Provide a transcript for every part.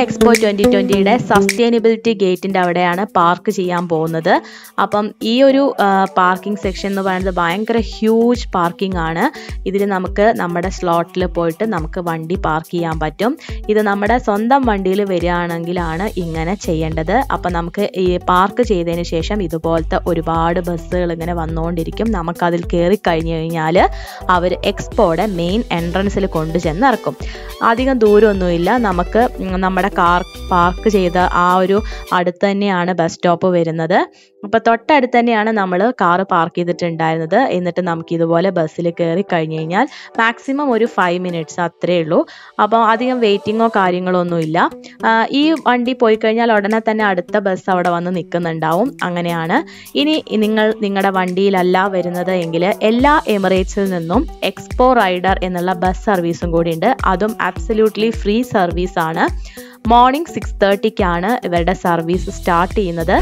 Expo twenty ട്വൻ്റിയുടെ sustainability ഗേറ്റിൻ്റെ അവിടെയാണ് park ചെയ്യാൻ പോകുന്നത് അപ്പം ഈ ഒരു പാർക്കിംഗ് സെക്ഷൻ എന്ന് പറയുന്നത് ഭയങ്കര ഹ്യൂജ് പാർക്കിംഗ് ആണ് ഇതിൽ നമുക്ക് നമ്മുടെ സ്ലോട്ടിൽ പോയിട്ട് നമുക്ക് വണ്ടി പാർക്ക് ചെയ്യാൻ പറ്റും ഇത് നമ്മുടെ സ്വന്തം വണ്ടിയിൽ വരികയാണെങ്കിലാണ് ഇങ്ങനെ ചെയ്യേണ്ടത് അപ്പം നമുക്ക് ഈ പാർക്ക് ചെയ്തതിന് ശേഷം ഇതുപോലത്തെ ഒരുപാട് ബസ്സുകൾ ഇങ്ങനെ വന്നുകൊണ്ടിരിക്കും നമുക്കതിൽ കയറി കഴിഞ്ഞ് കഴിഞ്ഞാൽ അവർ എക്സ്പോയുടെ മെയിൻ എൻട്രൻസിൽ കൊണ്ടുചെന്ന് ഇറക്കും അധികം ദൂരമൊന്നുമില്ല നമുക്ക് നമ്മുടെ കാർ പാർക്ക് ചെയ്ത ആ ഒരു അടുത്ത് തന്നെയാണ് ബസ് സ്റ്റോപ്പ് വരുന്നത് അപ്പോൾ തൊട്ടടുത്ത് തന്നെയാണ് നമ്മൾ കാർ പാർക്ക് ചെയ്തിട്ടുണ്ടായിരുന്നത് എന്നിട്ട് നമുക്ക് ഇതുപോലെ ബസ്സിൽ കയറി കഴിഞ്ഞ് കഴിഞ്ഞാൽ മാക്സിമം ഒരു ഫൈവ് മിനിറ്റ്സ് അത്രേ ഉള്ളൂ അപ്പോൾ അധികം വെയിറ്റിങ്ങോ കാര്യങ്ങളോ ഒന്നുമില്ല ഈ വണ്ടി പോയി കഴിഞ്ഞാൽ ഉടനെ തന്നെ അടുത്ത ബസ് അവിടെ വന്ന് നിൽക്കുന്നുണ്ടാവും അങ്ങനെയാണ് ഇനി നിങ്ങൾ നിങ്ങളുടെ വണ്ടിയിലല്ല വരുന്നത് എങ്കിൽ എല്ലാ എമിറേറ്റ്സിൽ നിന്നും എക്സ്പോ റൈഡർ എന്നുള്ള ബസ് സർവീസും കൂടി ഉണ്ട് അതും അബ്സല്യൂട്ട്ലി ഫ്രീ സർവീസ് ആണ് മോർണിംഗ് സിക്സ് തേർട്ടിക്കാണ് ഇവരുടെ സർവീസ് സ്റ്റാർട്ട് ചെയ്യുന്നത്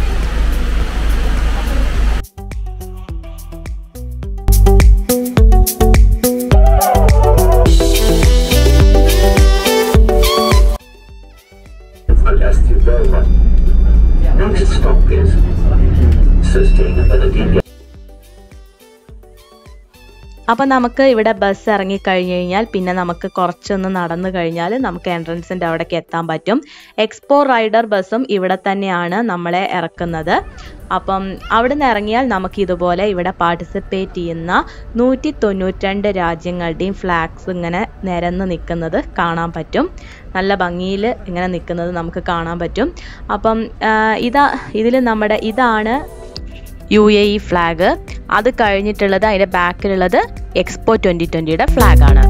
Suggest you very much. Next stop is sustainability. അപ്പം നമുക്ക് ഇവിടെ ബസ് ഇറങ്ങിക്കഴിഞ്ഞ് കഴിഞ്ഞാൽ പിന്നെ നമുക്ക് കുറച്ചൊന്ന് നടന്നു കഴിഞ്ഞാൽ നമുക്ക് എൻട്രൻസിൻ്റെ അവിടേക്ക് എത്താൻ പറ്റും എക്സ്പോ റൈഡർ ബസ്സും ഇവിടെ തന്നെയാണ് നമ്മളെ ഇറക്കുന്നത് അപ്പം അവിടെ നിന്ന് ഇറങ്ങിയാൽ നമുക്ക് ഇതുപോലെ ഇവിടെ പാർട്ടിസിപ്പേറ്റ് ചെയ്യുന്ന നൂറ്റി തൊണ്ണൂറ്റിരണ്ട് രാജ്യങ്ങളുടെയും ഫ്ലാഗ്സ് ഇങ്ങനെ നിരന്ന് നിൽക്കുന്നത് കാണാൻ പറ്റും നല്ല ഭംഗിയിൽ ഇങ്ങനെ നിൽക്കുന്നത് നമുക്ക് കാണാൻ പറ്റും അപ്പം ഇതാ ഇതിൽ നമ്മുടെ ഇതാണ് യു എ ഇ ഫ്ലാഗ് അത് കഴിഞ്ഞിട്ടുള്ളത് അതിൻ്റെ ബാക്കിലുള്ളത് എക്സ്പോ ട്വൻ്റി ട്വൻ്റിയുടെ ഫ്ലാഗാണ്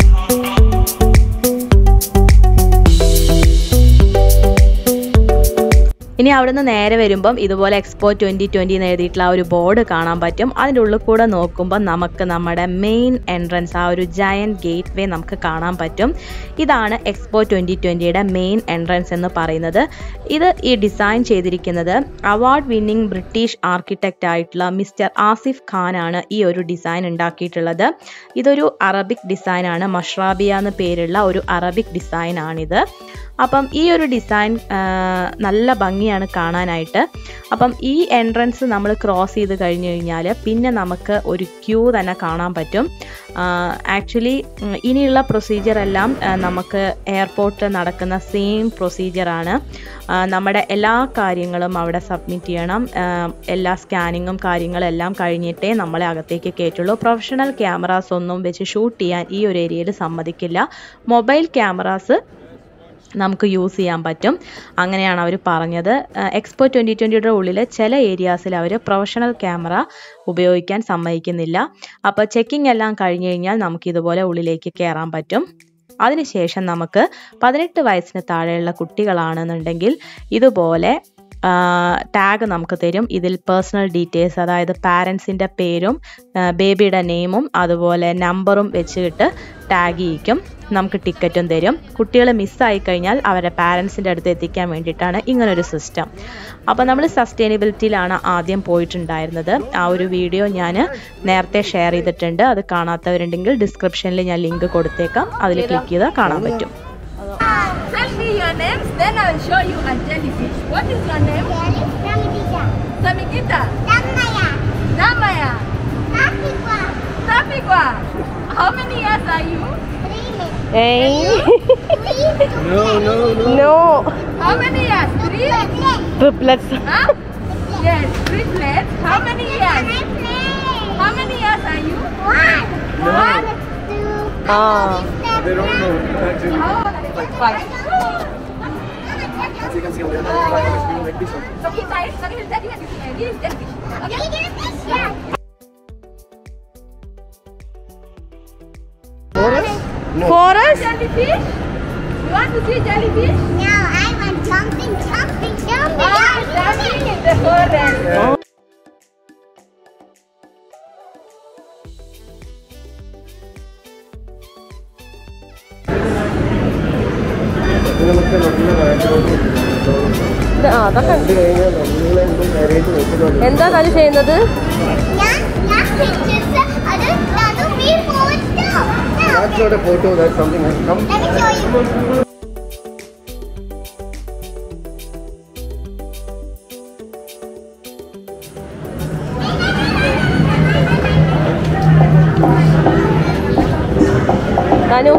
ഇനി അവിടുന്ന് നേരെ വരുമ്പം ഇതുപോലെ എക്സ്പോ ട്വൻ്റി ട്വൻ്റി എന്ന് എഴുതിയിട്ടുള്ള ആ ഒരു ബോർഡ് കാണാൻ പറ്റും അതിൻ്റെ ഉള്ളിൽ കൂടെ നോക്കുമ്പോൾ നമുക്ക് നമ്മുടെ മെയിൻ എൻട്രൻസ് ആ ഒരു ജയൻ ഗേറ്റ് വേ നമുക്ക് കാണാൻ പറ്റും ഇതാണ് എക്സ്പോ ട്വൻ്റി ട്വൻ്റിയുടെ മെയിൻ എൻട്രൻസ് എന്ന് പറയുന്നത് ഇത് ഈ ഡിസൈൻ ചെയ്തിരിക്കുന്നത് അവാർഡ് വിന്നിംഗ് ബ്രിട്ടീഷ് ആർക്കിടെക്റ്റ് ആയിട്ടുള്ള മിസ്റ്റർ ആസിഫ് ഖാനാണ് ഈ ഒരു ഡിസൈൻ ഉണ്ടാക്കിയിട്ടുള്ളത് ഇതൊരു അറബിക് ഡിസൈനാണ് മഷ്റാബിയ എന്ന് പേരുള്ള ഒരു അറബിക് ഡിസൈൻ ആണിത് അപ്പം ഈ ഒരു ഡിസൈൻ നല്ല ഭംഗിയാണ് കാണാനായിട്ട് അപ്പം ഈ എൻട്രൻസ് നമ്മൾ ക്രോസ് ചെയ്ത് കഴിഞ്ഞ് കഴിഞ്ഞാൽ പിന്നെ നമുക്ക് ഒരു ക്യൂ തന്നെ കാണാൻ പറ്റും ആക്ച്വലി ഇനിയുള്ള പ്രൊസീജിയർ എല്ലാം നമുക്ക് എയർപോർട്ട് നടക്കുന്ന സെയിം പ്രൊസീജിയറാണ് നമ്മുടെ എല്ലാ കാര്യങ്ങളും അവിടെ സബ്മിറ്റ് ചെയ്യണം എല്ലാ സ്കാനിങ്ങും കാര്യങ്ങളും എല്ലാം കഴിഞ്ഞിട്ടേ നമ്മളെ അകത്തേക്ക് കയറ്റുള്ളൂ പ്രൊഫഷണൽ ക്യാമറാസ് ഒന്നും വെച്ച് ഷൂട്ട് ചെയ്യാൻ ഈ ഒരു ഏരിയയിൽ സമ്മതിക്കില്ല മൊബൈൽ ക്യാമറാസ് നമുക്ക് യൂസ് ചെയ്യാൻ പറ്റും അങ്ങനെയാണ് അവർ പറഞ്ഞത് എക്സ്പോ ട്വൻ്റി ട്വൻ്റിയുടെ ഉള്ളിൽ ചില ഏരിയാസിൽ അവർ പ്രൊഫഷണൽ ക്യാമറ ഉപയോഗിക്കാൻ സമ്മതിക്കുന്നില്ല അപ്പോൾ ചെക്കിംഗ് എല്ലാം കഴിഞ്ഞ് കഴിഞ്ഞാൽ നമുക്ക് ഇതുപോലെ ഉള്ളിലേക്ക് കയറാൻ പറ്റും അതിനുശേഷം നമുക്ക് പതിനെട്ട് വയസ്സിന് താഴെയുള്ള കുട്ടികളാണെന്നുണ്ടെങ്കിൽ ഇതുപോലെ ടാഗ് നമുക്ക് തരും ഇതിൽ പേഴ്സണൽ ഡീറ്റെയിൽസ് അതായത് പാരൻസിൻ്റെ പേരും ബേബിയുടെ നെയിമും അതുപോലെ നമ്പറും വെച്ചിട്ട് ടാഗ് ചെയ്യിക്കും നമുക്ക് ടിക്കറ്റും തരും കുട്ടികൾ മിസ്സായി കഴിഞ്ഞാൽ അവരുടെ പാരൻസിൻ്റെ അടുത്ത് എത്തിക്കാൻ വേണ്ടിയിട്ടാണ് ഇങ്ങനൊരു സിസ്റ്റം അപ്പോൾ നമ്മൾ സസ്റ്റൈനബിലിറ്റിയിലാണ് ആദ്യം പോയിട്ടുണ്ടായിരുന്നത് ആ ഒരു വീഡിയോ ഞാൻ നേരത്തെ ഷെയർ ചെയ്തിട്ടുണ്ട് അത് കാണാത്തവരുണ്ടെങ്കിൽ ഡിസ്ക്രിപ്ഷനിൽ ഞാൻ ലിങ്ക് കൊടുത്തേക്കാം അതിൽ ക്ലിക്ക് ചെയ്താൽ കാണാൻ പറ്റും Tell me your names, then I will show you a jellyfish. What is your name? Samikita. Namaya. Tapigwa. How many years are you? No, no, no. No, How many years? Three? triplets. Huh? Yes, triplets. How many years? How many years are you? One. Ah. They don't know. Actually, Oh, five. as you can see, they're not like this one. So inside, so this is jellyfish. This is jellyfish. Okay? No. Forest? Jellyfish? You want to see jellyfish? Ah, jumping in the forest. ഇത് നമുക്ക് നല്ല കാഴ്ചകളൊക്കെ അതൊക്കെ കണ്ടു കഴിഞ്ഞാൽ നല്ല എന്തോ കാര്യമായിട്ട് നോക്കുന്നുണ്ട് എന്താ കളി ചെയ്യുന്നത് That's not a photo, that's something. Come. Let me show you. തനു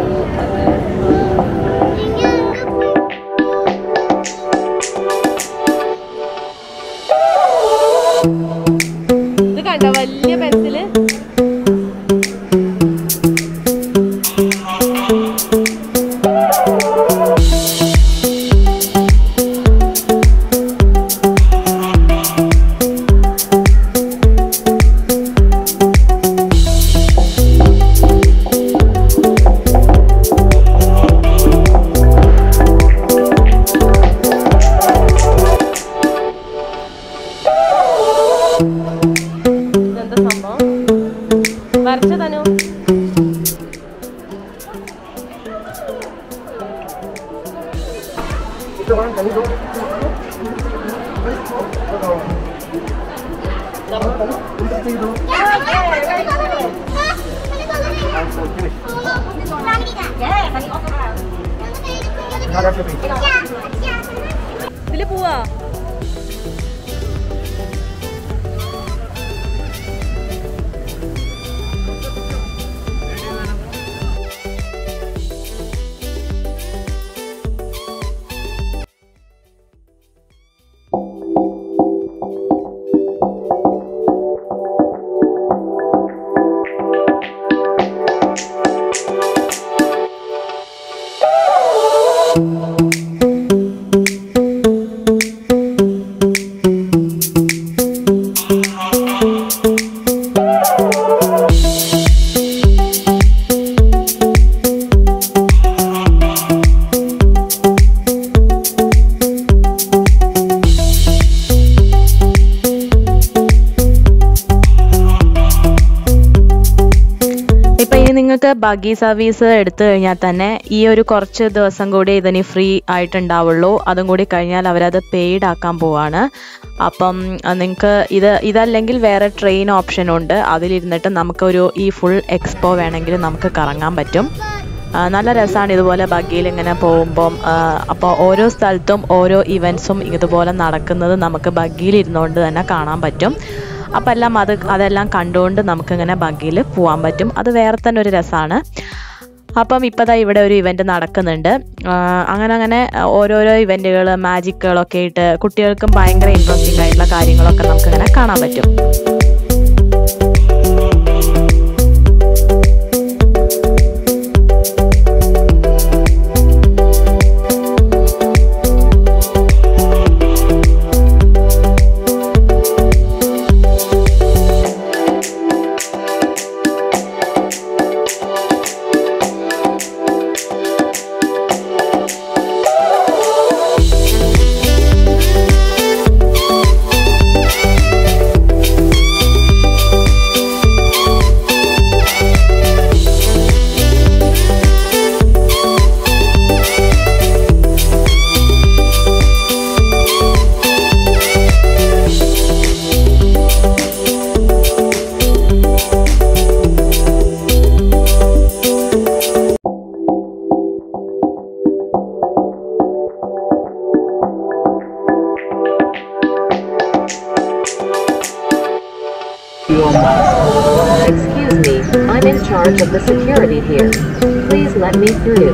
ഇത് കണ്ടോ വലിയ പെൻസില് ഇതെന്താ സംഭവം വരച്ച തനു ഇതില് പോവാ ഇപ്പൊ ഇനി നിങ്ങൾക്ക് ബഗ്ഗി സർവീസ് എടുത്തു കഴിഞ്ഞാൽ തന്നെ ഈ ഒരു കുറച്ച് ദിവസം കൂടി ഇതിന് ഫ്രീ ആയിട്ടുണ്ടാവുള്ളൂ അതും കൂടി കഴിഞ്ഞാൽ അവരത് പെയ്ഡ് ആക്കാൻ പോവാണ് അപ്പം നിങ്ങൾക്ക് ഇത് ഇതല്ലെങ്കിൽ വേറെ ട്രെയിൻ ഓപ്ഷൻ ഉണ്ട് അതിലിരുന്നിട്ട് നമുക്കൊരു ഈ ഫുൾ എക്സ്പോ വേണമെങ്കിൽ നമുക്ക് കറങ്ങാൻ പറ്റും ആ, നല്ല രസമാണ് ഇതുപോലെ ബഗ്ഗിയിൽ ഇങ്ങനെ പോകുമ്പം അപ്പോൾ ഓരോ സ്ഥലത്തും ഓരോ ഇവൻസും ഇതുപോലെ നടക്കുന്നത് നമുക്ക് ബഗ്ഗിയിൽ ഇരുന്നുകൊണ്ട് തന്നെ കാണാൻ പറ്റും അപ്പം എല്ലാം അത് അതെല്ലാം കണ്ടുകൊണ്ട് നമുക്കിങ്ങനെ ബഗ്ഗിയിൽ പോകാൻ പറ്റും അത് വേറെ തന്നെ ഒരു രസമാണ് അപ്പം ഇപ്പം ദാ ഇവിടെ ഒരു ഇവൻ്റ് നടക്കുന്നുണ്ട് ആ, അങ്ങനെ അങ്ങനെ ഓരോരോ ഇവൻറ്റുകൾ മാജിക്കുകളൊക്കെ ആയിട്ട് കുട്ടികൾക്കും ഭയങ്കര ഇൻട്രസ്റ്റിംഗ് ആയിട്ടുള്ള കാര്യങ്ങളൊക്കെ നമുക്കിങ്ങനെ കാണാൻ പറ്റും Excuse me, I'm in charge of the security here. Please let me through.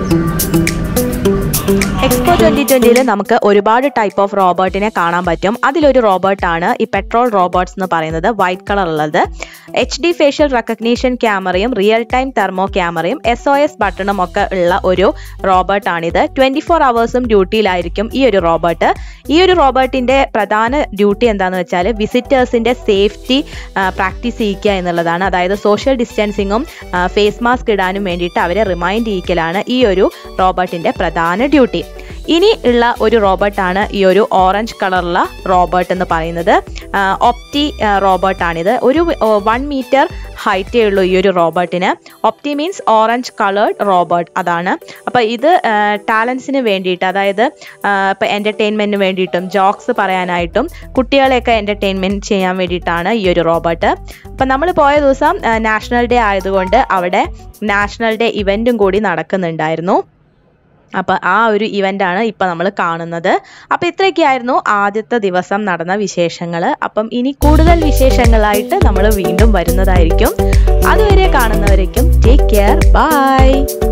Expo twenty ട്വന്റിയിൽ നമുക്ക് ഒരുപാട് ടൈപ്പ് ഓഫ് റോബോട്ടിനെ കാണാൻ പറ്റും അതിലൊരു റോബോട്ടാണ് ഈ പെട്രോൾ റോബോട്ട്സ് എന്ന് പറയുന്നത് വൈറ്റ് കളർ ഉള്ളത് എച്ച് ഡി ഫേഷ്യൽ റെക്കഗ്നീഷൻ ക്യാമറയും റിയൽ ടൈം തെർമോ ക്യാമറയും എസ് ഒ എസ് ബട്ടണും ഒക്കെ ഉള്ള ഒരു റോബോട്ടാണിത് ട്വന്റി ഫോർ അവേഴ്സും ഡ്യൂട്ടിയിലായിരിക്കും ഈ ഒരു റോബോട്ട് ഈ ഒരു റോബോട്ടിന്റെ പ്രധാന ഡ്യൂട്ടി എന്താണെന്ന് വെച്ചാൽ വിസിറ്റേഴ്സിന്റെ സേഫ്റ്റി പ്രാക്ടീസ് ചെയ്യിക്കുക എന്നുള്ളതാണ് അതായത് സോഷ്യൽ ഡിസ്റ്റൻസിങ്ങും ഫേസ് മാസ്ക് ഇടാനും വേണ്ടിയിട്ട് അവരെ റിമൈൻഡ് ചെയ്യിക്കലാണ് ഈ ഒരു റോബോട്ടിന്റെ പ്രധാന ഡ്യൂട്ടി ഇനി ഉള്ള ഒരു റോബോട്ടാണ് ഈ ഒരു ഓറഞ്ച് കളറുള്ള റോബോട്ട് എന്ന് പറയുന്നത് ഒപ്റ്റി റോബോട്ടാണിത് ഒരു വൺ മീറ്റർ ഹൈറ്റേ ഉള്ളൂ ഈ ഒരു റോബോട്ടിന് Opti means orange coloured robot അതാണ് അപ്പോൾ ഇത് ടാലൻസിന് വേണ്ടിയിട്ട് അതായത് ഇപ്പോൾ എൻ്റർടൈൻമെൻറ്റിന് വേണ്ടിയിട്ടും ജോക്സ് പറയാനായിട്ടും കുട്ടികളെയൊക്കെ എൻ്റർടൈൻമെൻറ്റ് ചെയ്യാൻ വേണ്ടിയിട്ടാണ് ഈ ഒരു റോബോട്ട് അപ്പം നമ്മൾ പോയ ദിവസം നാഷണൽ ഡേ ആയതുകൊണ്ട് അവിടെ നാഷണൽ ഡേ ഇവൻറ്റും കൂടി നടക്കുന്നുണ്ടായിരുന്നു അപ്പോൾ ആ ഒരു ഇവൻ്റാണ് ഇപ്പം നമ്മൾ കാണുന്നത് അപ്പോൾ ഇത്രയൊക്കെയായിരുന്നു ആദ്യത്തെ ദിവസം നടന്ന വിശേഷങ്ങൾ അപ്പം ഇനി കൂടുതൽ വിശേഷങ്ങളായിട്ട് നമ്മൾ വീണ്ടും വരുന്നതായിരിക്കും അതുവരെ കാണുന്നവരേക്കും ടേക്ക് കെയർ ബൈ